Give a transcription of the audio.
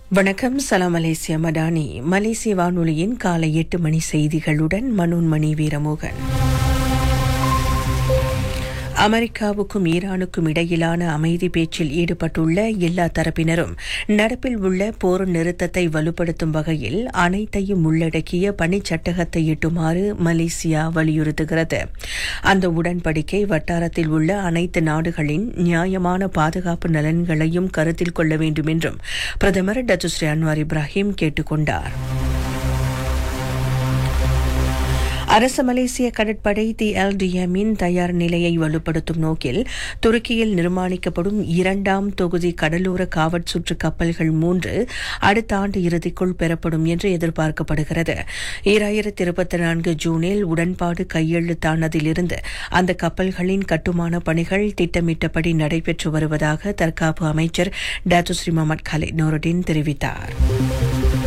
வணக்கம் சலாம் மலேசியா மடானி மலேசிய வானொலியின் காலை எட்டு மணி செய்திகளுடன் மனோன்மணி வீரமோகன் அமெரிக்காவுக்கும் ஈரானுக்கும் இடையிலான அமைதி பேச்சில் ஈடுபட்டுள்ள எல்லா தரப்பினரும் நடப்பில் உள்ள போர் நிறுத்தத்தை வலுப்படுத்தும் வகையில் அனைத்தையும் உள்ளடக்கிய பணிச்சட்டகத்தை எட்டுமாறு மலேசியா வலியுறுத்துகிறது அந்த உடன்படிக்கை வட்டாரத்தில் உள்ள அனைத்து நாடுகளின் நியாயமான பாதுகாப்பு நலன்களையும் கருத்தில் கொள்ள வேண்டும் என்றும் பிரதமர் டச்சுஸ்ரீ அன்வார் இப்ராஹிம் கேட்டுக் கொண்டார் அரசு மலேசிய கடற்படை தி எல்டிஎம்மின் தயார் நிலையை வலுப்படுத்தும் நோக்கில் துருக்கியில் நிர்மாணிக்கப்படும் இரண்டாம் தொகுதி கடலோர காவற் சுற்று கப்பல்கள் மூன்று அடுத்த ஆண்டு இறுதிக்குள் பெறப்படும் என்று எதிர்பார்க்கப்படுகிறது ஈராயிரத்தி இருபத்தி நான்கு ஜூனில் உடன்பாடு கையெழுத்தானதிலிருந்து அந்த கப்பல்களின் கட்டுமான பணிகள் திட்டமிட்டபடி நடைபெற்று வருவதாக தற்காப்பு அமைச்சர் டாத்துஸ்ரீ முகமது கலீத் நூருடீன் தெரிவித்தார்